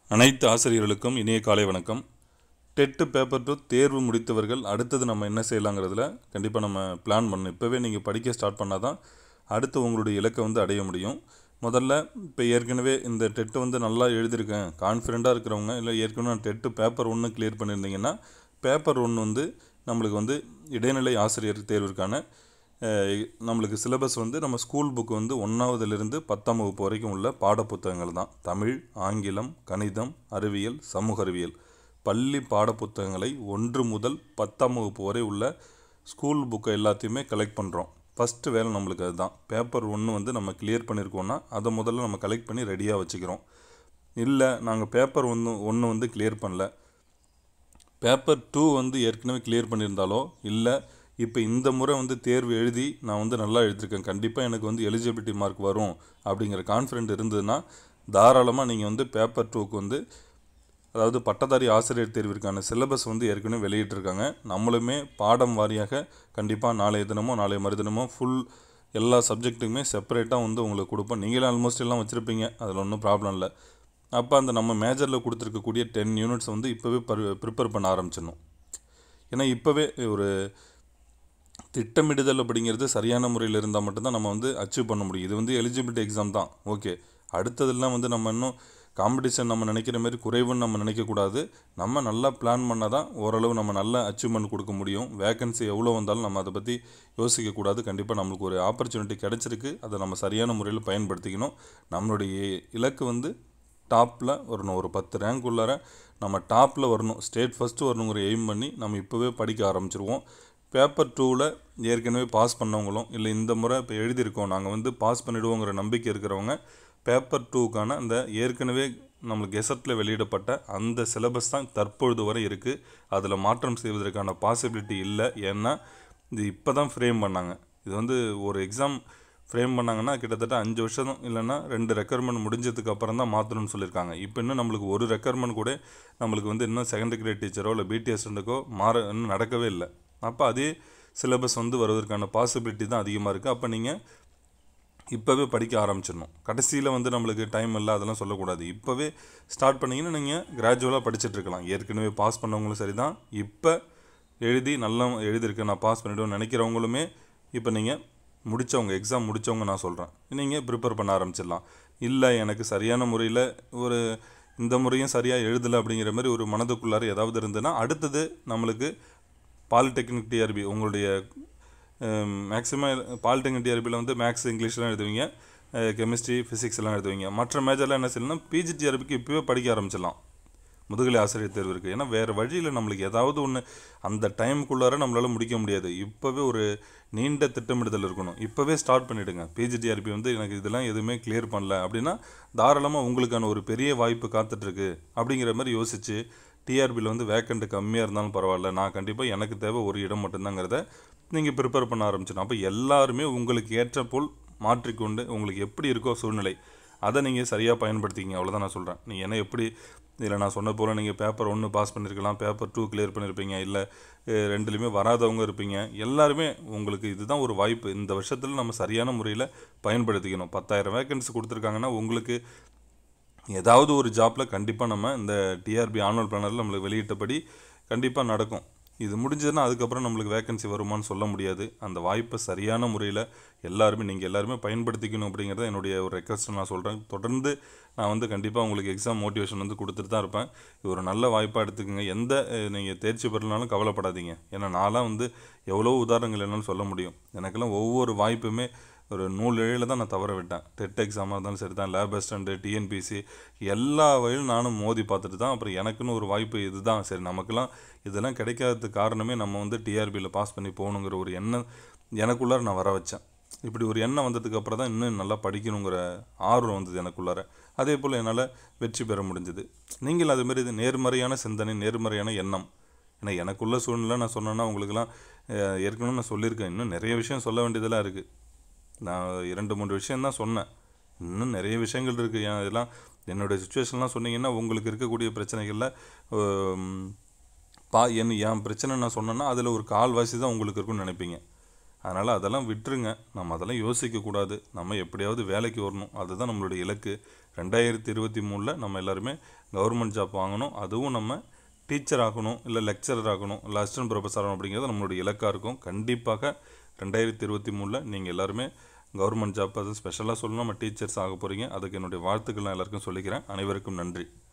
அனைத்து ஆசிரியர்களுக்கும் இனிய காலை வணக்கம் டெட்டு பேப்பர் டூ தேர்வு முடித்தவர்கள் அடுத்தது நம்ம என்ன செய்யலாங்கிறதுல கண்டிப்பாக நம்ம பிளான் பண்ணணும் இப்போவே நீங்கள் படிக்க ஸ்டார்ட் பண்ணால் தான் அடுத்து உங்களுடைய இலக்கை வந்து அடைய முடியும் முதல்ல இப்போ ஏற்கனவே இந்த டெட்டு வந்து நல்லா எழுதியிருக்கேன் கான்ஃபிடெண்ட்டாக இருக்கிறவங்க இல்லை ஏற்கனவே நான் டெட்டு பேப்பர் ஒன்று கிளியர் பண்ணியிருந்தீங்கன்னா பேப்பர் ஒன்று வந்து நம்மளுக்கு வந்து இடைநிலை ஆசிரியர் தேர்விற்கான அஹ், நம்மளுக்கு சிலபஸ் வந்து நம்ம ஸ்கூல் புக் வந்து ஒன்றாவதுலேருந்து பத்தாம் வகுப்பு வரைக்கும் உள்ள பாடப்புத்தகங்கள் தான் தமிழ் ஆங்கிலம் கணிதம் அறிவியல் சமூக அறிவியல் பள்ளி பாடப்புத்தகங்களை ஒன்று முதல் பத்தாம் வகுப்பு வரை உள்ள ஸ்கூல் புக்கை எல்லாத்தையுமே கலெக்ட் பண்ணுறோம் ஃபஸ்ட்டு வேலை நம்மளுக்கு அதுதான் பேப்பர் ஒன்று வந்து நம்ம கிளியர் பண்ணியிருக்கோன்னா அதை முதல்ல நம்ம கலெக்ட் பண்ணி ரெடியாக வச்சுக்கிறோம் இல்லை நாங்கள் பேப்பர் ஒன்று ஒன்று வந்து கிளியர் பண்ணல பேப்பர் டூ வந்து ஏற்கனவே கிளியர் பண்ணியிருந்தாலோ இல்லை இப்போ இந்த முறை வந்து தேர்வு எழுதி நான் வந்து நல்லா எழுதியிருக்கேன் கண்டிப்பாக எனக்கு வந்து எலிஜிபிலிட்டி மார்க் வரும் அப்படிங்கிற கான்ஃபிடென்ட் இருந்ததுன்னா தாராளமாக நீங்கள் வந்து பேப்பர் டூக்கு வந்து அதாவது பட்டதாரி ஆசிரியர் தேர்விற்கான சிலபஸ் வந்து ஏற்கனவே வெளியிட்டிருக்காங்க நம்மளுமே பாடம் வாரியாக கண்டிப்பாக நாளைய தினமோ நாளைய மறுதினமோ ஃபுல் எல்லா சப்ஜெக்ட்டுக்குமே செப்பரேட்டாக வந்து உங்களுக்கு கொடுப்போம் நீங்களே ஆல்மோஸ்ட் எல்லாம் வச்சுருப்பீங்க அதில் ஒன்றும் ப்ராப்ளம் இல்லை அப்போ அந்த நம்ம மேஜரில் கொடுத்துருக்கக்கூடிய டென் யூனிட்ஸ் வந்து இப்போவே ப்ரிப்பேர் பண்ண ஆரம்பிச்சிடணும் ஏன்னா இப்போவே ஒரு திட்டமிடுதல் அப்படிங்கிறது சரியான முறையில் இருந்தால் மட்டும்தான் நம்ம வந்து அச்சீவ் பண்ண முடியும் இது வந்து எலிஜிபிலிட்டி எக்ஸாம் தான் ஓகே அடுத்ததெல்லாம் வந்து நம்ம இன்னும் காம்படிஷன் நம்ம நினைக்கிற மாதிரி குறைவுன்னு நம்ம நினைக்கக்கூடாது நம்ம நல்லா பிளான் பண்ணால் தான் ஓரளவு நம்ம நல்ல அச்சீவ்மெண்ட் கொடுக்க முடியும் வேகன்சி எவ்வளோ வந்தாலும் நம்ம அதை பற்றி யோசிக்கக்கூடாது கண்டிப்பாக நம்மளுக்கு ஒரு ஆப்பர்ச்சுனிட்டி கிடச்சிருக்கு அதை நம்ம சரியான முறையில் பயன்படுத்திக்கணும் நம்மளுடைய இலக்கு வந்து டாப்பில் வரணும் ஒரு பத்து ரேங்க் உள்ளார நம்ம டாப்பில் வரணும் ஸ்டேட் ஃபஸ்ட்டு வரணுங்கிற எய்ம் பண்ணி நம்ம இப்போவே படிக்க ஆரம்பிச்சிருவோம் பேப்பர் டூவில் ஏற்கனவே பாஸ் பண்ணவங்களும் இல்லை இந்த முறை இப்போ எழுதியிருக்கோம் நாங்கள் வந்து பாஸ் பண்ணிடுவோங்கிற நம்பிக்கை இருக்கிறவங்க பேப்பர் டூக்கான அந்த ஏற்கனவே நம்மளுக்கு கெசட்டில் வெளியிடப்பட்ட அந்த சிலபஸ் தான் தற்பொழுது வரை இருக்குது அதில் மாற்றம் செய்வதற்கான பாசிபிலிட்டி இல்லை ஏன்னா இது இப்போ தான் ஃப்ரேம் பண்ணாங்க இது வந்து ஒரு எக்ஸாம் ஃப்ரேம் பண்ணாங்கன்னா கிட்டத்தட்ட அஞ்சு வருஷம் இல்லைன்னா ரெண்டு ரெக்குயர்மெண்ட் முடிஞ்சதுக்கு அப்புறம் தான் மாற்றணும்னு சொல்லியிருக்காங்க இப்போ இன்னும் நம்மளுக்கு ஒரு ரெக்குயர்மெண்ட் கூட நம்மளுக்கு வந்து இன்னும் செகண்டரி கிரேட் டீச்சரோ இல்லை பிடிஎஸ்டோ மாற இன்னும் நடக்கவே இல்லை அப்போ அதே சிலபஸ் வந்து வருவதற்கான பாசிபிலிட்டி தான் அதிகமாக இருக்குது அப்போ நீங்கள் இப்போவே படிக்க ஆரம்பிச்சிடணும் கடைசியில் வந்து நம்மளுக்கு டைம் இல்லை அதெல்லாம் சொல்லக்கூடாது இப்போவே ஸ்டார்ட் பண்ணிங்கன்னா நீங்கள் கிராஜுவலாக படிச்சுட்டு இருக்கலாம் ஏற்கனவே பாஸ் பண்ணவங்களும் சரி தான் இப்போ எழுதி நல்லா எழுதியிருக்கேன் நான் பாஸ் பண்ணிவிடுவேன் நினைக்கிறவங்களுமே இப்போ நீங்கள் முடித்தவங்க எக்ஸாம் முடித்தவங்க நான் சொல்கிறேன் நீங்கள் ப்ரிப்பேர் பண்ண ஆரம்பிச்சிடலாம் இல்லை எனக்கு சரியான முறையில் ஒரு இந்த முறையும் சரியாக எழுதலை அப்படிங்கிற மாதிரி ஒரு மனதுக்குள்ளார ஏதாவது இருந்ததுன்னா அடுத்தது நம்மளுக்கு பாலிடெக்னிக் டிஆர்பி உங்களுடைய மேக்ஸிமம் பாலிடெக்னிக் டிஆர்பியில் வந்து மேக்ஸ் இங்கிலீஷ்லாம் எழுதுவீங்க கெமிஸ்ட்ரி ஃபிசிக்ஸ் எல்லாம் எழுதுவீங்க மற்ற மேஜர்லாம் என்ன செய்யணும்னா பிஜி டிஆர்பிக்கு இப்போவே படிக்க ஆரம்பிச்சிடலாம் முதுகலை ஆசிரியர் தேர்வு இருக்குது ஏன்னா வேறு வழியில் நம்மளுக்கு ஏதாவது ஒன்று அந்த டைமுக்குள்ளார நம்மளால் முடிக்க முடியாது இப்போவே ஒரு நீண்ட திட்டமிடுதல் இருக்கணும் இப்போவே ஸ்டார்ட் பண்ணிவிடுங்க பிஜிடிஆர்பி வந்து எனக்கு இதெல்லாம் எதுவுமே கிளியர் பண்ணல அப்படின்னா தாராளமாக உங்களுக்கான ஒரு பெரிய வாய்ப்பு காத்துட்ருக்கு அப்படிங்கிற மாதிரி யோசித்து டிஆர்பியில் வந்து வேக்கண்ட் கம்மியாக இருந்தாலும் பரவாயில்ல நான் கண்டிப்பாக எனக்கு தேவை ஒரு இடம் மட்டும்தாங்கிறத நீங்கள் ப்ரிப்பேர் பண்ண ஆரம்பிச்சிடணும் அப்போ எல்லாருமே உங்களுக்கு ஏற்ற போல் மாற்றிக்கொண்டு உங்களுக்கு எப்படி இருக்கோ சூழ்நிலை அதை நீங்கள் சரியாக பயன்படுத்திக்கிங்க அவ்வளோதான் நான் சொல்கிறேன் நீங்கள் என்ன எப்படி இதில் நான் சொன்ன போல் நீங்கள் பேப்பர் ஒன்று பாஸ் பண்ணியிருக்கலாம் பேப்பர் டூ கிளியர் பண்ணியிருப்பீங்க இல்லை அஹ், ரெண்டுலேயுமே வராதவங்க இருப்பீங்க எல்லாருமே உங்களுக்கு இதுதான் ஒரு வாய்ப்பு இந்த வருஷத்தில் நம்ம சரியான முறையில் பயன்படுத்திக்கணும் பத்தாயிரம் வேகன்சி கொடுத்துருக்காங்கன்னா உங்களுக்கு ஏதாவது ஒரு ஜாப்பில் கண்டிப்பாக நம்ம இந்த டிஆர்பி ஆனுவல் பிளானரில் நம்மளுக்கு வெளியிட்டபடி கண்டிப்பாக நடக்கும் இது முடிஞ்சதுன்னா அதுக்கப்புறம் நம்மளுக்கு வேகன்சி வருமான்னு சொல்ல முடியாது அந்த வாய்ப்பை சரியான முறையில் எல்லாருமே நீங்கள் எல்லாருமே பயன்படுத்திக்கணும் அப்படிங்கிறத என்னுடைய ஒரு ரெக்வஸ்ட் நான் சொல்கிறேன் தொடர்ந்து நான் வந்து கண்டிப்பாக உங்களுக்கு எக்ஸாம் மோட்டிவேஷன் வந்து கொடுத்துட்டு தான் இருப்பேன் இது ஒரு நல்ல வாய்ப்பாக எடுத்துக்கோங்க எந்த நீங்கள் தேர்ச்சி பெறலனாலும் கவலைப்படாதீங்க ஏன்னா நான்லாம் வந்து எவ்வளோ உதாரணங்கள் என்னன்னு சொல்ல முடியும் எனக்கெல்லாம் ஒவ்வொரு வாய்ப்புமே ஒரு நூல் இழையில் தான் நான் தவற விட்டேன் டெட் எக்ஸாமாக இருந்தாலும் சரி தான் லேப் அசிஸ்டண்ட்டு டிஎன்பிசி எல்லா வழியிலும் நானும் மோதி பார்த்துட்டு தான் அப்புறம் எனக்குன்னு ஒரு வாய்ப்பு இதுதான் சரி நமக்கெல்லாம் இதெல்லாம் கிடைக்காததுக்கு காரணமே நம்ம வந்து டிஆர்பியில் பாஸ் பண்ணி போகணுங்கிற ஒரு எண்ணம் எனக்குள்ளார நான் வர வச்சேன் இப்படி ஒரு எண்ணம் வந்ததுக்கு அப்புறம் தான் இன்னும் நல்லா படிக்கணுங்கிற ஆர்வம் வந்தது எனக்குள்ளார அதே போல் என்னால் வெற்றி பெற முடிஞ்சது நீங்கள் அதுமாரி இது நேர்மறையான சிந்தனை நேர்மறையான எண்ணம் ஏன்னா எனக்குள்ள சூழ்நிலை நான் சொன்னேன்னா உங்களுக்கெல்லாம் அஹ், ஏற்கனவே நான் சொல்லியிருக்கேன் இன்னும் நிறைய விஷயம் சொல்ல வேண்டியதெல்லாம் இருக்குது நான் இரண்டு மூன்று விஷயம் தான் சொன்னேன் இன்னும் நிறைய விஷயங்கள் இருக்குது ஏன் இதெல்லாம் என்னுடைய சுச்சுவேஷன்லாம் சொன்னீங்கன்னா உங்களுக்கு இருக்கக்கூடிய பிரச்சனைகளில் பா என் என் பிரச்சனை நான் சொன்னேன்னா அதில் ஒரு கால்வாசி தான் உங்களுக்கு இருக்குன்னு நினைப்பீங்க அதனால் அதெல்லாம் விட்டுருங்க நம்ம அதெல்லாம் யோசிக்கக்கூடாது நம்ம எப்படியாவது வேலைக்கு வரணும் அதுதான் நம்மளுடைய இலக்கு ரெண்டாயிரத்தி இருபத்தி மூணில் நம்ம எல்லாருமே கவர்மெண்ட் ஜாப் வாங்கணும் அதுவும் நம்ம டீச்சர் ஆகணும் இல்லை லெக்சரர் ஆகணும் இல்லை அசிஸ்டன்ட் ப்ரொஃபஸர் ஆகணும் அப்படிங்கிறது நம்மளுடைய இலக்காக இருக்கும் கண்டிப்பாக ரெண்டாயிரத்தி இருபத்தி மூணில் நீங்கள் எல்லாருமே கவர்மெண்ட் ஜாப் அது ஸ்பெஷலாக சொல்லணும் நம்ம டீச்சர்ஸ் ஆக போகிறீங்க அதுக்கு என்னுடைய வாழ்த்துக்கள் நான் எல்லாருக்கும் சொல்லிக்கிறேன் அனைவருக்கும் நன்றி